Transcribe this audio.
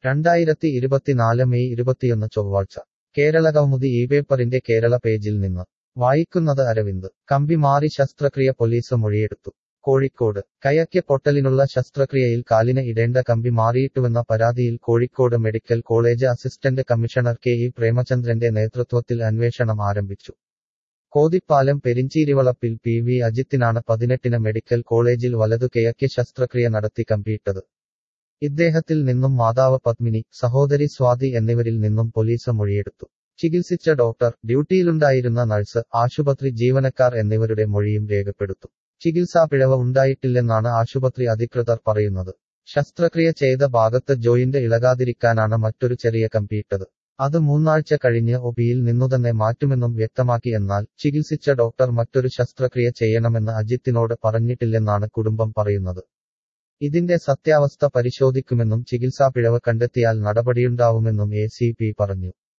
രണ്ടായിരത്തി ഇരുപത്തിനാല് മെയ് ഇരുപത്തിയൊന്ന് ചൊവ്വാഴ്ച കേരള കൗമുദി ഈ പേപ്പറിന്റെ കേരള പേജിൽ നിന്ന് വായിക്കുന്നത് അരവിന്ദ് കമ്പി മാറി ശസ്ത്രക്രിയ പോലീസ് മൊഴിയെടുത്തു കോഴിക്കോട് കയക്കെ പൊട്ടലിനുള്ള ശസ്ത്രക്രിയയിൽ കാലിന് ഇടേണ്ട കമ്പി മാറിയിട്ടുവെന്ന പരാതിയിൽ Kozhikode medical college assistant commissioner K E പ്രേമചന്ദ്രന്റെ നേതൃത്വത്തിൽ അന്വേഷണം ആരംഭിച്ചു കോതിപ്പാലം പെരിഞ്ചീരിവളപ്പിൽ പി വി അജിത്തിനാണ് പതിനെട്ടിന് മെഡിക്കൽ കോളേജിൽ വലതു കിഴക്കെ ശസ്ത്രക്രിയ നടത്തി കമ്പിയിട്ടത് ഇദ്ദേഹത്തിൽ നിന്നും മാതാവ് പത്മിനി സഹോദരി സ്വാതി എന്നിവരിൽ നിന്നും പോലീസ് മൊഴിയെടുത്തു ചികിത്സിച്ച ഡോക്ടർ ഡ്യൂട്ടിയിലുണ്ടായിരുന്ന നഴ്സ് ആശുപത്രി ജീവനക്കാർ എന്നിവരുടെ മൊഴിയും രേഖപ്പെടുത്തും ചികിത്സാ പിഴവ് ഉണ്ടായിട്ടില്ലെന്നാണ് ആശുപത്രി അധികൃതർ പറയുന്നത് ശസ്ത്രക്രിയ ചെയ്ത ഭാഗത്ത് ജോയിന്റ് ഇളകാതിരിക്കാനാണ് മറ്റൊരു ചെറിയ കമ്പിയിട്ടത് അത് മൂന്നാഴ്ച കഴിഞ്ഞ് ഒപിയിൽ നിന്നുതന്നെ മാറ്റുമെന്നും വ്യക്തമാക്കി എന്നാൽ ചികിത്സിച്ച ഡോക്ടർ മറ്റൊരു ശസ്ത്രക്രിയ ചെയ്യണമെന്ന് അജിത്തിനോട് പറഞ്ഞിട്ടില്ലെന്നാണ് കുടുംബം പറയുന്നത് ഇതിന്റെ സത്യാവസ്ഥ പരിശോധിക്കുമെന്നും ചികിത്സാ പിഴവ് കണ്ടെത്തിയാൽ നടപടിയുണ്ടാവുമെന്നും എ പറഞ്ഞു